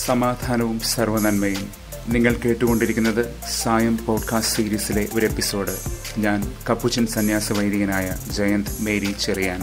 സമാധാനവും സർവനന്മയും നിങ്ങൾ കേട്ടുകൊണ്ടിരിക്കുന്നത് സായം പോഡ്കാസ്റ്റ് സീരീസിലെ ഒരു എപ്പിസോഡ് ഞാൻ കപ്പുച്ചൻ സന്യാസ വൈദികനായ ജയന്ത് മേരി ചെറിയാൻ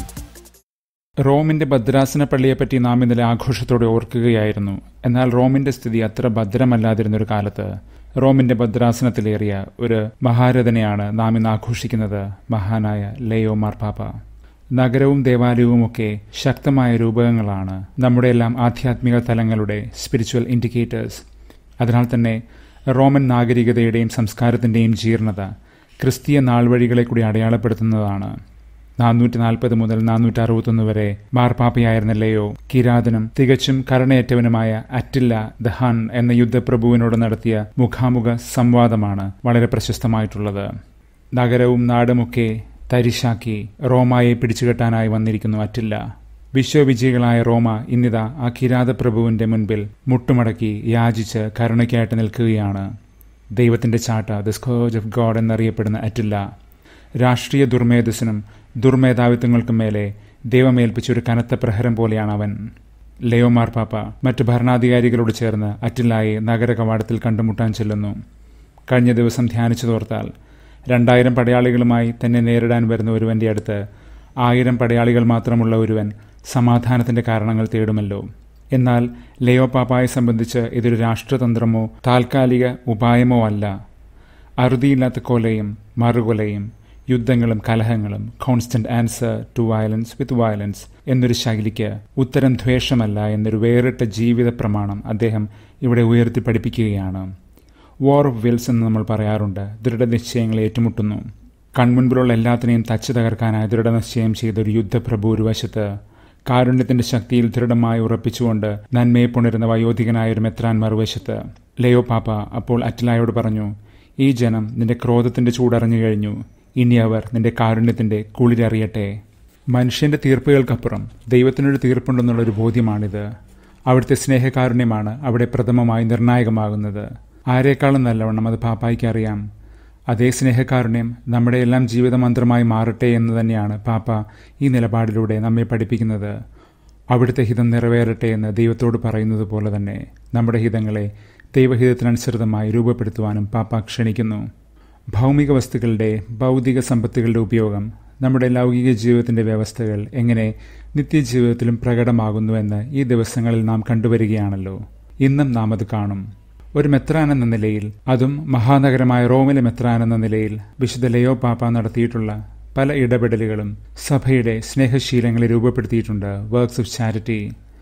റോമിന്റെ ഭദ്രാസന പള്ളിയെപ്പറ്റി നാം ഇന്നലെ ആഘോഷത്തോടെ ഓർക്കുകയായിരുന്നു എന്നാൽ റോമിന്റെ സ്ഥിതി അത്ര ഭദ്രമല്ലാതിരുന്നൊരു കാലത്ത് റോമിന്റെ ഭദ്രാസനത്തിലേറിയ ഒരു മഹാരഥനെയാണ് നാം ഇന്ന് ആഘോഷിക്കുന്നത് മഹാനായ ലയോ മാർപ്പാപ്പ നഗരവും ദേവാലയവുമൊക്കെ ശക്തമായ രൂപകങ്ങളാണ് നമ്മുടെ എല്ലാം ആധ്യാത്മിക തലങ്ങളുടെ സ്പിരിച്വൽ ഇൻഡിക്കേറ്റേഴ്സ് അതിനാൽ തന്നെ റോമൻ നാഗരികതയുടെയും സംസ്കാരത്തിന്റെയും ജീർണത ക്രിസ്തീയ നാൾവഴികളെ കൂടി അടയാളപ്പെടുത്തുന്നതാണ് നാനൂറ്റി നാൽപ്പത് മുതൽ നാനൂറ്റി അറുപത്തൊന്ന് വരെ മാർപ്പാപ്പയായിരുന്നല്ലയോ കിരാതനും തികച്ചും കരുണയേറ്റവനുമായ അറ്റില്ല ദഹാൻ എന്ന യുദ്ധപ്രഭുവിനോട് നടത്തിയ മുഖാമുഖ സംവാദമാണ് വളരെ പ്രശസ്തമായിട്ടുള്ളത് നഗരവും നാടുമൊക്കെ തരിശാക്കി റോമായെ പിടിച്ചുകെട്ടാനായി വന്നിരിക്കുന്നു അറ്റില്ല വിശ്വവിജയികളായ റോമ ഇന്നിതാ ആ കിരാതപ്രഭുവിന്റെ മുൻപിൽ മുട്ടുമടക്കി യാചിച്ച് കരുണയ്ക്കായിട്ട് നിൽക്കുകയാണ് ദൈവത്തിന്റെ ചാട്ട ദ സ്കോജ് ഓഫ് ഗോഡ് എന്നറിയപ്പെടുന്ന അറ്റില്ല രാഷ്ട്രീയ ദുർമേധസ്സിനും ദുർമേധാവിത്വങ്ങൾക്കും മേലെ ദൈവമേൽപ്പിച്ച ഒരു കനത്ത പ്രഹരം പോലെയാണ് അവൻ ലയോ മാർപ്പാപ്പ മറ്റു ഭരണാധികാരികളോട് ചേർന്ന് അറ്റില്ലായെ നഗര കവാടത്തിൽ കണ്ടുമുട്ടാൻ ചെല്ലുന്നു കഴിഞ്ഞ ദിവസം ധ്യാനിച്ചതോർത്താൽ രണ്ടായിരം പടയാളികളുമായി തന്നെ നേരിടാൻ വരുന്ന ഒരുവന്റെ അടുത്ത് ആയിരം പടയാളികൾ മാത്രമുള്ള ഒരുവൻ സമാധാനത്തിന്റെ കാരണങ്ങൾ തേടുമല്ലോ എന്നാൽ ലയോ പാപ്പായെ സംബന്ധിച്ച് ഇതൊരു രാഷ്ട്രതന്ത്രമോ താൽക്കാലിക ഉപായമോ അല്ല അറുതിയില്ലാത്ത കൊലയും മറുകൊലയും യുദ്ധങ്ങളും കലഹങ്ങളും constant answer to violence with violence എന്നൊരു ശൈലിക്ക് ഉത്തരം ദ്വേഷമല്ല എന്നൊരു വേറിട്ട ജീവിത പ്രമാണം അദ്ദേഹം ഇവിടെ ഉയർത്തി പഠിപ്പിക്കുകയാണ് വാർ ഓഫ് വിൽസ് എന്ന് നമ്മൾ പറയാറുണ്ട് ദൃഢനിശ്ചയങ്ങൾ ഏറ്റുമുട്ടുന്നു കൺമുൻപിലുള്ള എല്ലാത്തിനെയും തച്ചു തകർക്കാനായി ദൃഢനിശ്ചയം ചെയ്ത ഒരു യുദ്ധപ്രഭു ഒരു വശത്ത് കാരുണ്യത്തിന്റെ ശക്തിയിൽ ദൃഢമായി ഉറപ്പിച്ചുകൊണ്ട് നന്മയെ പുണരുന്ന വയോധികനായ ഒരു മെത്രാൻ മറുവശത്ത് ലയോ പാപ്പ അപ്പോൾ അറ്റിലായോട് പറഞ്ഞു ഈ ജനം നിന്റെ ക്രോധത്തിന്റെ ചൂടറിഞ്ഞു കഴിഞ്ഞു ഇനി അവർ നിന്റെ കാരുണ്യത്തിന്റെ കുളിരറിയട്ടെ മനുഷ്യന്റെ തീർപ്പുകൾക്കപ്പുറം ദൈവത്തിനൊരു തീർപ്പുണ്ടെന്നുള്ളൊരു ബോധ്യമാണിത് അവിടുത്തെ സ്നേഹകാരുണ്യമാണ് അവിടെ പ്രഥമമായി നിർണായകമാകുന്നത് ആരേക്കാളും നല്ലവണ്ണം അത് പാപ്പായ്ക്ക് അറിയാം അതേ സ്നേഹകാരുണ്യം നമ്മുടെ എല്ലാം ജീവിതമന്ത്രമായി മാറട്ടെ എന്ന് തന്നെയാണ് പാപ്പ ഈ നിലപാടിലൂടെ നമ്മെ പഠിപ്പിക്കുന്നത് അവിടുത്തെ ഹിതം നിറവേറട്ടെ എന്ന് ദൈവത്തോട് പറയുന്നത് പോലെ തന്നെ നമ്മുടെ ഹിതങ്ങളെ ദൈവഹിതത്തിനനുസൃതമായി രൂപപ്പെടുത്തുവാനും പാപ്പ ക്ഷണിക്കുന്നു ഭൗമിക വസ്തുക്കളുടെ ഭൗതിക സമ്പത്തുകളുടെ ഉപയോഗം നമ്മുടെ ലൗകിക ജീവിതത്തിന്റെ വ്യവസ്ഥകൾ എങ്ങനെ നിത്യജീവിതത്തിലും പ്രകടമാകുന്നുവെന്ന് ഈ ദിവസങ്ങളിൽ നാം കണ്ടുവരികയാണല്ലോ ഇന്നും നാം അത് കാണും ഒരു മെത്രാൻ എന്ന നിലയിൽ അതും മഹാനഗരമായ റോമിലെ മെത്രാൻ എന്ന നിലയിൽ വിശുദ്ധ ലയോ പാപ്പ നടത്തിയിട്ടുള്ള പല ഇടപെടലുകളും സഭയുടെ സ്നേഹശീലങ്ങളെ രൂപപ്പെടുത്തിയിട്ടുണ്ട് വർക്ക്സ് ഓഫ് ചാരിറ്റി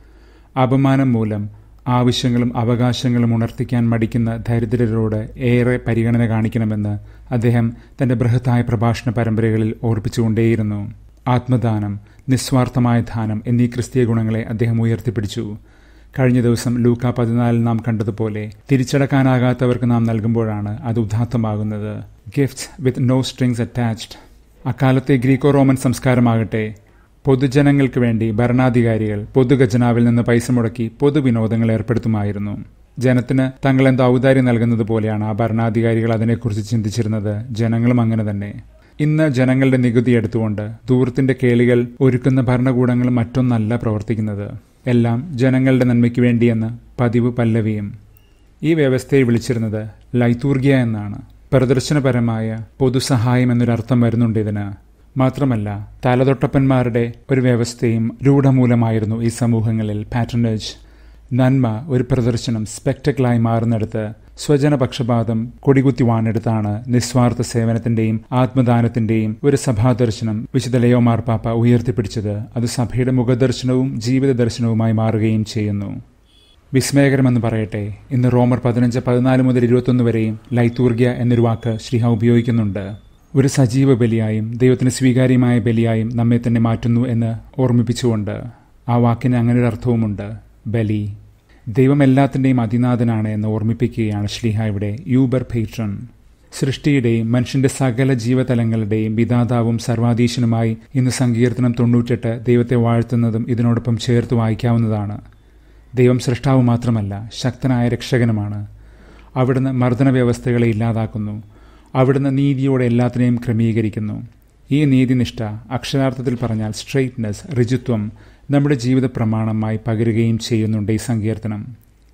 അപമാനം മൂലം ആവശ്യങ്ങളും അവകാശങ്ങളും ഉണർത്തിക്കാൻ മടിക്കുന്ന ദരിദ്രരോട് ഏറെ പരിഗണന കാണിക്കണമെന്ന് അദ്ദേഹം തന്റെ ബൃഹത്തായ പ്രഭാഷണ പരമ്പരകളിൽ ഓർപ്പിച്ചുകൊണ്ടേയിരുന്നു ആത്മദാനം നിസ്വാർത്ഥമായ ദാനം എന്നീ ക്രിസ്തീയ ഗുണങ്ങളെ അദ്ദേഹം ഉയർത്തിപ്പിടിച്ചു കഴിഞ്ഞ ദിവസം ലൂക്ക പതിനാലിൽ നാം കണ്ടതുപോലെ തിരിച്ചടക്കാനാകാത്തവർക്ക് നാം നൽകുമ്പോഴാണ് അത് ഉദാത്തമാകുന്നത് gifts with no strings attached അക്കാലത്തെ ഗ്രീക്കോ റോമൻ സംസ്കാരമാകട്ടെ പൊതുജനങ്ങൾക്ക് വേണ്ടി ഭരണാധികാരികൾ പൊതുഖജനാവിൽ നിന്ന് പൈസ മുടക്കി പൊതുവിനോദങ്ങൾ ഏർപ്പെടുത്തുമായിരുന്നു ജനത്തിന് തങ്ങൾ എന്ത് ഔദാര്യം നൽകുന്നത് പോലെയാണ് ആ ഭരണാധികാരികൾ അതിനെക്കുറിച്ച് ചിന്തിച്ചിരുന്നത് ജനങ്ങളും അങ്ങനെ തന്നെ ഇന്ന് ജനങ്ങളുടെ നികുതി എടുത്തുകൊണ്ട് ദൂരത്തിന്റെ കേളികൾ ഒരുക്കുന്ന ഭരണകൂടങ്ങൾ മറ്റൊന്നല്ല പ്രവർത്തിക്കുന്നത് എല്ലാം ജനങ്ങളുടെ നന്മയ്ക്ക് വേണ്ടിയെന്ന് പതിവ് പല്ലവിയും ഈ വ്യവസ്ഥയെ വിളിച്ചിരുന്നത് ലൈത്തൂർഗിയ എന്നാണ് പ്രദർശനപരമായ പൊതുസഹായം എന്നൊരർത്ഥം വരുന്നുണ്ട് ഇതിന് മാത്രമല്ല തലതൊട്ടപ്പന്മാരുടെ ഒരു വ്യവസ്ഥയും രൂഢമൂലമായിരുന്നു ഈ സമൂഹങ്ങളിൽ പാറ്റേണേജ് നന്മ ഒരു പ്രദർശനം സ്പെക്ടക്കിളായി മാറുന്നിടത്ത് സ്വജനപക്ഷപാതം കൊടികുത്തി വാണെടുത്താണ് നിസ്വാർത്ഥ സേവനത്തിന്റെയും ആത്മദാനത്തിന്റെയും ഒരു സഭാദർശനം വിശുദ്ധ ലയോ മാർപ്പാപ്പ ഉയർത്തിപ്പിടിച്ചത് അത് സഭയുടെ മുഖദർശനവും ജീവിത ദർശനവുമായി മാറുകയും ചെയ്യുന്നു വിസ്മയകരമെന്ന് പറയട്ടെ ഇന്ന് റോമർ പതിനഞ്ച് പതിനാല് മുതൽ ഇരുപത്തൊന്ന് വരെയും ലൈത്തൂർഗ്യ എന്നൊരു വാക്ക് ശ്രീഹ ഉപയോഗിക്കുന്നുണ്ട് ഒരു സജീവ ബലിയായും ദൈവത്തിന് സ്വീകാര്യമായ ബലിയായും നമ്മെ തന്നെ മാറ്റുന്നു എന്ന് ഓർമ്മിപ്പിച്ചുകൊണ്ട് ആ വാക്കിന് അങ്ങനെ ഒരു അർത്ഥവുമുണ്ട് ബലി ദൈവം എല്ലാത്തിൻ്റെയും അതിനാഥനാണ് എന്ന് ഓർമ്മിപ്പിക്കുകയാണ് ശ്ലീഹ ഇവിടെ യൂബർ പേട്രൺ സൃഷ്ടിയുടെയും മനുഷ്യന്റെ സകല ജീവതലങ്ങളുടെയും വിധാതാവും സർവാധീശനുമായി ഇന്ന് സങ്കീർത്തനം തൊണ്ണൂറ്റെട്ട് ദൈവത്തെ വാഴ്ത്തുന്നതും ഇതിനോടൊപ്പം ചേർത്ത് വായിക്കാവുന്നതാണ് ദൈവം സൃഷ്ടാവ് മാത്രമല്ല ശക്തനായ രക്ഷകനുമാണ് അവിടുന്ന് മർദ്ദന വ്യവസ്ഥകളെ ഇല്ലാതാക്കുന്നു അവിടുന്ന് നീതിയോടെ എല്ലാത്തിനെയും ക്രമീകരിക്കുന്നു ഈ നീതിനിഷ്ഠ അക്ഷരാർത്ഥത്തിൽ പറഞ്ഞാൽ സ്ട്രെയിറ്റ്നെസ് ഋജുത്വം നമ്മുടെ ജീവിത പ്രമാണമായി പകരുകയും ചെയ്യുന്നുണ്ട് ഈ സങ്കീർത്തനം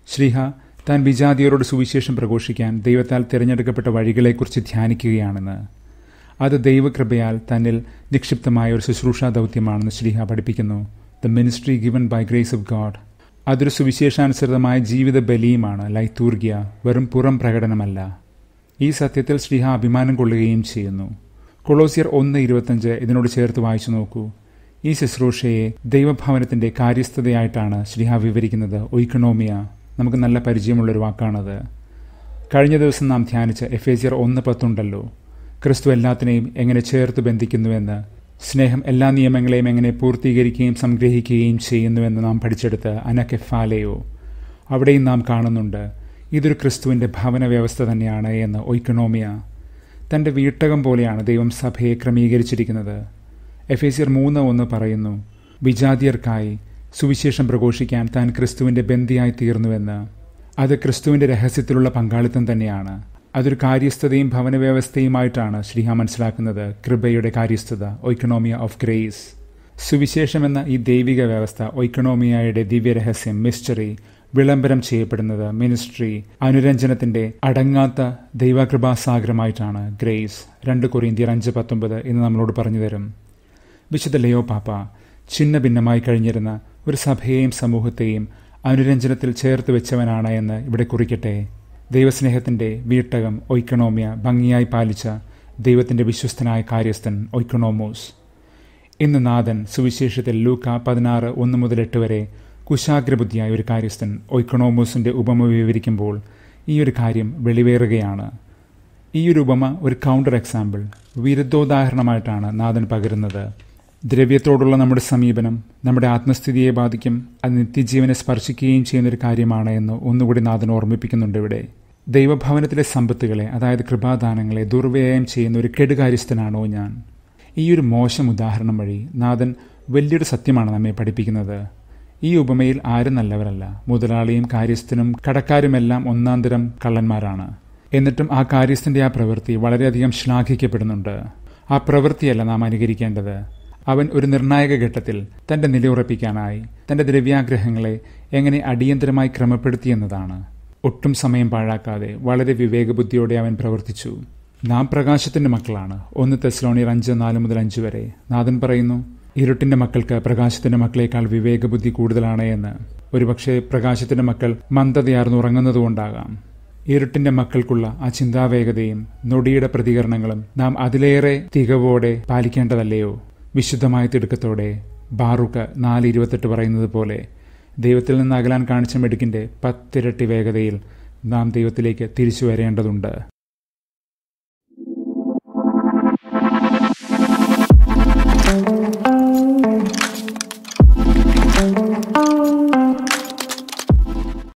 ശ്രീഹ താൻ വിജാതിയരോട് സുവിശേഷം പ്രഘോഷിക്കാൻ ദൈവത്താൽ തിരഞ്ഞെടുക്കപ്പെട്ട വഴികളെക്കുറിച്ച് ധ്യാനിക്കുകയാണെന്ന് അത് ദൈവകൃപയാൽ തന്നിൽ നിക്ഷിപ്തമായ ഒരു ശുശ്രൂഷാ ദൗത്യമാണെന്ന് ശ്രീഹ പഠിപ്പിക്കുന്നു the ministry given by grace of God അതൊരു സുവിശേഷാനുസൃതമായ ജീവിത ബലിയുമാണ് ലൈത്തൂർഗ്യ വെറും പുറം പ്രകടനമല്ല ഈ സത്യത്തിൽ ശ്രീഹ അഭിമാനം കൊള്ളുകയും ചെയ്യുന്നു കൊളോസിയർ ഒന്ന് ഇരുപത്തഞ്ച് ഇതിനോട് ചേർത്ത് വായിച്ചു നോക്കൂ ഈ ശുശ്രൂഷയെ ദൈവഭവനത്തിന്റെ കാര്യസ്ഥതയായിട്ടാണ് ശ്രീഹ വിവരിക്കുന്നത് ഒയ്ക്കണോമിയ നമുക്ക് നല്ല പരിചയമുള്ളൊരു വാക്കാണത് കഴിഞ്ഞ ദിവസം നാം ധ്യാനിച്ച എഫേസിയർ ഒന്ന് പത്തുണ്ടല്ലോ ക്രിസ്തു എല്ലാത്തിനെയും എങ്ങനെ ചേർത്ത് ബന്ധിക്കുന്നുവെന്ന് സ്നേഹം എല്ലാ നിയമങ്ങളെയും എങ്ങനെ പൂർത്തീകരിക്കുകയും സംഗ്രഹിക്കുകയും ചെയ്യുന്നുവെന്ന് നാം പഠിച്ചെടുത്ത് അനക്കെഫാലയോ അവിടെയും നാം കാണുന്നുണ്ട് ഇതൊരു ക്രിസ്തുവിൻ്റെ ഭവന വ്യവസ്ഥ തന്നെയാണ് എന്ന് ഒയ്ക്കണോമിയ തൻ്റെ വീട്ടകം പോലെയാണ് ദൈവം സഭയെ ക്രമീകരിച്ചിരിക്കുന്നത് എഫേസിയർ മൂന്ന് ഒന്ന് പറയുന്നു വിജാതിയർക്കായി സുവിശേഷം പ്രഘോഷിക്കാൻ താൻ ക്രിസ്തുവിൻ്റെ ബന്ധിയായി തീർന്നുവെന്ന് അത് ക്രിസ്തുവിൻ്റെ രഹസ്യത്തിലുള്ള പങ്കാളിത്തം തന്നെയാണ് അതൊരു കാര്യസ്ഥതയും ഭവന വ്യവസ്ഥയുമായിട്ടാണ് ശ്രീഹ മനസ്സിലാക്കുന്നത് കൃപയുടെ കാര്യസ്ഥത ഒയ്ക്കണോമിയ ഓഫ് ഗ്രേസ് സുവിശേഷം എന്ന ഈ ദൈവിക വ്യവസ്ഥ ഒയ്ക്കണോമിയയുടെ ദിവ്യരഹസ്യം മിസ്റ്ററി വിളംബരം ചെയ്യപ്പെടുന്നത് മിനിസ്ട്രി അനുരഞ്ജനത്തിന്റെ അടങ്ങാത്ത ദൈവകൃപാസാഗരമായിട്ടാണ് ഗ്രേസ് രണ്ട് കൊറിയന്തിയർ അഞ്ച് പത്തൊമ്പത് എന്ന് നമ്മളോട് പറഞ്ഞു തരും വിശുദ്ധ ലയോ പാപ്പ ഛിന്ന ഭിന്നമായി കഴിഞ്ഞിരുന്ന ഒരു സഭയെയും സമൂഹത്തെയും അനുരഞ്ജനത്തിൽ ചേർത്ത് വെച്ചവനാണ് എന്ന് ഇവിടെ കുറിക്കട്ടെ ദൈവസ്നേഹത്തിന്റെ വീട്ടകം ഒയ്ക്കണോമ്യ ഭംഗിയായി പാലിച്ച ദൈവത്തിന്റെ വിശ്വസ്തനായ കാര്യസ്ഥൻ ഒയ്ക്കണോമോസ് ഇന്ന് നാഥൻ സുവിശേഷത്തിൽ ലൂക്ക പതിനാറ് ഒന്ന് മുതൽ എട്ട് വരെ കുശാഗ്രബുദ്ധിയായ ഒരു കാര്യസ്ഥൻ ഒയ്ക്കണോമോസിന്റെ ഉപമ വിവരിക്കുമ്പോൾ ഈ ഒരു കാര്യം വെളിവേറുകയാണ് ഈ ഒരു ഉപമ ഒരു കൗണ്ടർ എക്സാമ്പിൾ വിരുദ്ധോദാഹരണമായിട്ടാണ് നാഥൻ പകരുന്നത് ദ്രവ്യത്തോടുള്ള നമ്മുടെ സമീപനം നമ്മുടെ ആത്മസ്ഥിതിയെ ബാധിക്കും അത് നിത്യജീവനെ സ്പർശിക്കുകയും ചെയ്യുന്നൊരു കാര്യമാണ് എന്ന് ഒന്നുകൂടി നാഥൻ ഓർമ്മിപ്പിക്കുന്നുണ്ട് ഇവിടെ ദൈവഭവനത്തിലെ സമ്പത്തുകളെ അതായത് കൃപാദാനങ്ങളെ ദുർവ്യയം ചെയ്യുന്ന ഒരു കെടുകാര്യസ്ഥനാണോ ഞാൻ ഈ ഒരു മോശം ഉദാഹരണം വഴി നാഥൻ വലിയൊരു സത്യമാണ് നമ്മെ പഠിപ്പിക്കുന്നത് ഈ ഉപമയിൽ ആരും നല്ലവരല്ല മുതലാളിയും കാര്യസ്ഥനും കടക്കാരുമെല്ലാം ഒന്നാന്തരം കള്ളന്മാരാണ് എന്നിട്ടും ആ കാര്യസ്ഥന്റെ ആ പ്രവൃത്തി വളരെയധികം ശ്ലാഘിക്കപ്പെടുന്നുണ്ട് ആ പ്രവൃത്തിയല്ല നാം അനുകരിക്കേണ്ടത് അവൻ ഒരു നിർണായക ഘട്ടത്തിൽ തന്റെ നിലയുറപ്പിക്കാനായി തന്റെ ദ്രവ്യാഗ്രഹങ്ങളെ എങ്ങനെ അടിയന്തരമായി ക്രമപ്പെടുത്തിയെന്നതാണ് ഒട്ടും സമയം പാഴാക്കാതെ വളരെ വിവേകബുദ്ധിയോടെ അവൻ പ്രവർത്തിച്ചു നാം പ്രകാശത്തിന്റെ മക്കളാണ് ഒന്ന് തെസ്ലോണിയർ അഞ്ച് നാല് മുതൽ അഞ്ച് വരെ നാഥൻ പറയുന്നു ഇരുട്ടിന്റെ മക്കൾക്ക് പ്രകാശത്തിന്റെ മക്കളേക്കാൾ വിവേകബുദ്ധി കൂടുതലാണ് എന്ന് ഒരുപക്ഷെ പ്രകാശത്തിന്റെ മക്കൾ മന്ദതയാർന്ന് ഉറങ്ങുന്നതുകൊണ്ടാകാം ഇരുട്ടിന്റെ മക്കൾക്കുള്ള ആ ചിന്താവേഗതയും നൊടിയുടെ പ്രതികരണങ്ങളും നാം അതിലേറെ തികവോടെ പാലിക്കേണ്ടതല്ലയോ വിശുദ്ധമായ തിടുക്കത്തോടെ ബാറുക്ക് നാല് ഇരുപത്തെട്ട് പറയുന്നത് പോലെ ദൈവത്തിൽ നിന്ന് അകലാൻ കാണിച്ച മെടുക്കിന്റെ പത്തിരട്ടി വേഗതയിൽ നാം ദൈവത്തിലേക്ക് തിരിച്ചു വരേണ്ടതുണ്ട്